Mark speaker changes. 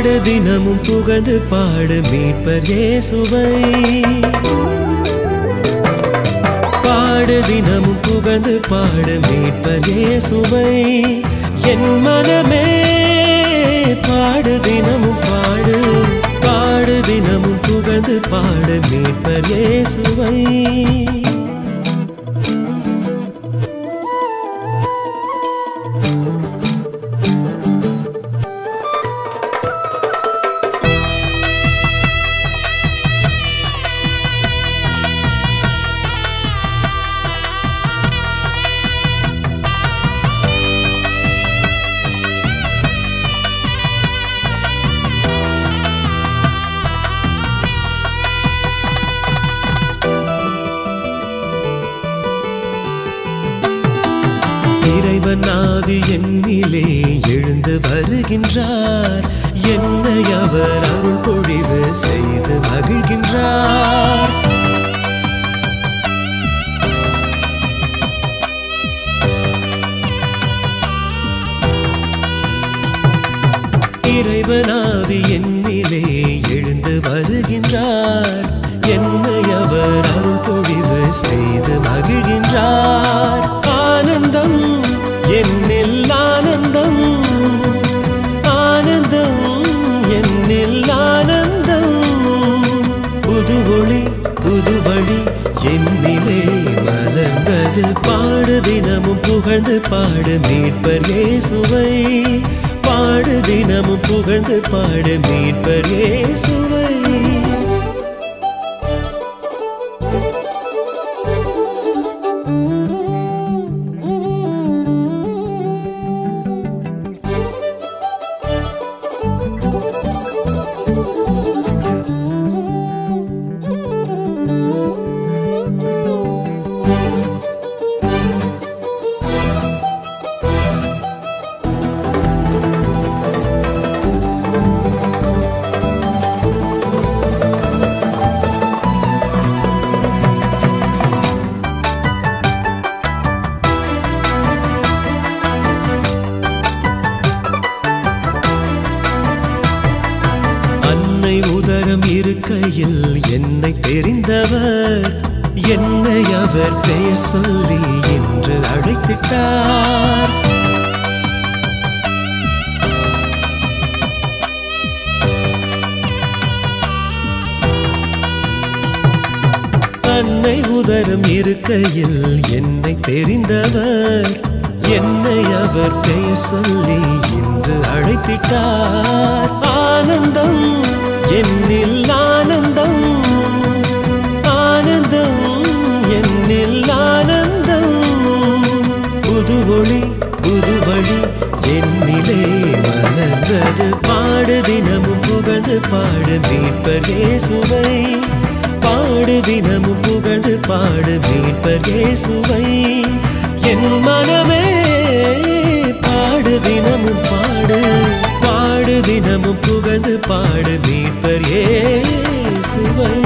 Speaker 1: பாடு தினமும் புகழ்ந்து பாடு மீட்பர் இயேசுவை பாடு தினமும் புகழ்ந்து பாடு மீட்பர் இயேசுவை என் மனமே பாடு தினமும் பாடு பாடு தினமும் புகழ்ந்து பாடு மீட்பர் இயேசுவை இறைவன் ஆவி என்னிலே எழுந்து வருகின்றார் என்னை அவர் அருள் பொழிவு செய்து மகிழ்கின்றார் இறைவனாவி என்னிலே எழுந்து வருகின்றார் என்னை அவர் அருள் பொழிவு செய்து மகிழ்கின்றார் ஆனந்தம் என்னில் ஆனந்தம் ஆனந்தம் என்னில் ஆனந்தம் புது ஒளி புது வழி என்னிலே மலர்ந்தது பாடு தினமும் புகழ்ந்து பாடு மீட்பர் இயேசுவை பாடு தினமும் புகழ்ந்து பாடு மீட்பர் இயேசுவை அன்னை உதரம் இருக்கையில் என்னை தெரிந்தவர் என்னை அவர் பெயர் சொல்லி என்று அழைத்திட்டார் அன்னை உதரம் இருக்கையில் என்னை தெரிந்தவர் என்னை அவர் பெயர் சொல்லி இன்று அழைத்திட்டார் ஆனந்தம் என்னில் ஆனந்தம் ஆனந்தம் என்னில் ஆனந்தம் புது ஒளி புது வழி என்னிலே மலர்ந்தது பாடு தினமும் புகழ்ந்து பாடு மீட்பர் இயேசுவை பாடு தினமும் புகழ்ந்து பாடு மீட்பர் இயேசுவை என் மனமே பாடு தினமும் பாடு பாடு தினமும் புகழ்ந்து பாடு மீட்பர் இயேசுவை